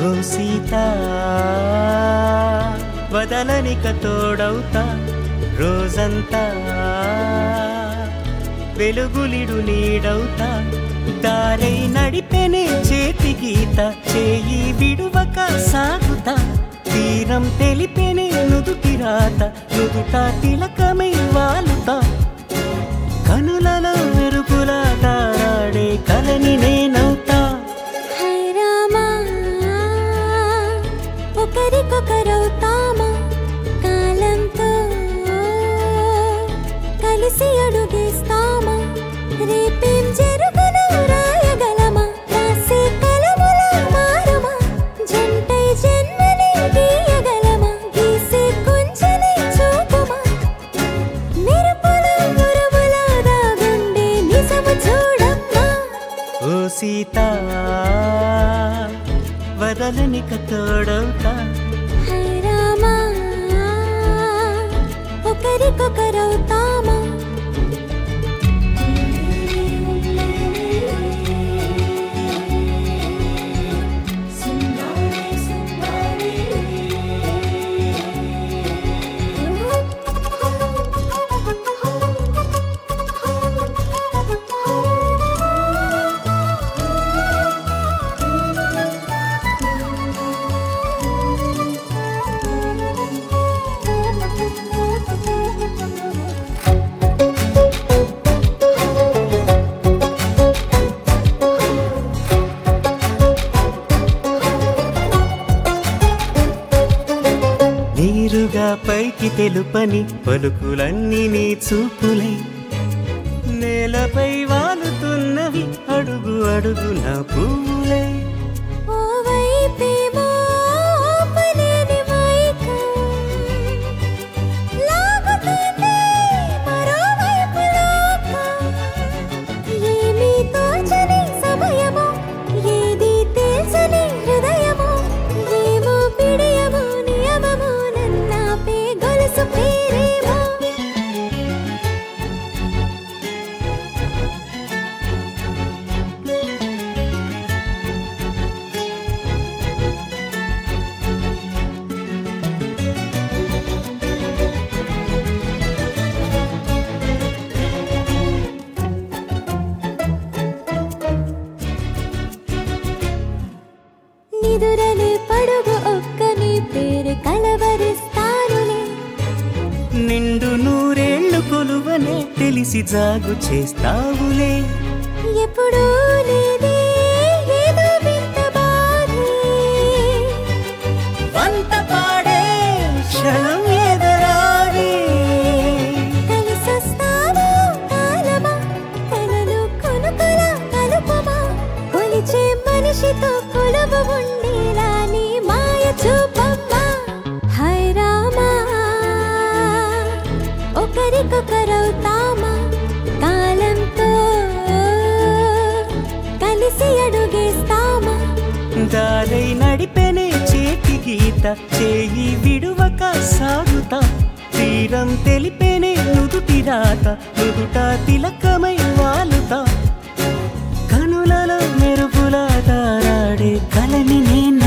ఓ సీత వదలనిక తోడవుతా రోజంతా వెలుగులిడు నీడవుతా దారై నడిపెనే చేతి గీత చేయి విడువక సాగుతా తీరం తెలిపెనే నుదుటి రాత నుదుట తిలకమై వాలుతా కనులలో మెరుపులా తారాడే కలని నేనవుతా హై రామా ఒకరికొకరవుతామా కాలంతో కలిసి అడుగేస్తామా రేపేం జరుగును రాయగలమా రాసే కలముల మారుమా జంటై జన్మని గీయగలమా గీసే కొంచెని చూపుమా మెరుపుల గురువుల దాగుండే నిజము చూడమ్మా ఓ సీత వదలనిక తోడవుతా హై రామా ఒకరికొకరవుతామా నీరుగా పైకి తెలుపని పలుకులన్నీ నీ చూపులై నేలపై వాలుతున్నవి అడుగు అడుగు నా పూలై ఓ వైపేమో ఆపలేని మైకం లాగుతుంది మరోవైపు లోకం ఏమీ తోచని సమయమో ఏది తెలుసని హృదయమో ఏమో పిడియమో నియమమో నన్నాపే గొలుసు పేరేమో నిదురలే పడుగు ఒక్క నీ పేరు కలవరిస్తానులే నిండు నూరేళ్లు కొలువనే తెలిసి జాగు చేస్తావులే ఎప్పుడూ లేదే ఏదో వింత బాధే వంత పాడే క్షణం ఎదరాడే కలిసొస్తావో కాలమా కలలు కొనుకల కలుపమా కొలిచే మనిషితో కొలువు ఉండేలా నీ మాయ చూపమ్మా హై రామా ఒకరికొకరవుతామా కాలంతో కలిసి అడుగేస్తామా దారై నడిపెనే చేతి గీత చేయి విడువక సాగుతా తీరం తెలిపెనే నుదుటి రాత నుదుట తిలకమై వాలుతా కనులలో మెరుపులా తారాడే కలని నేను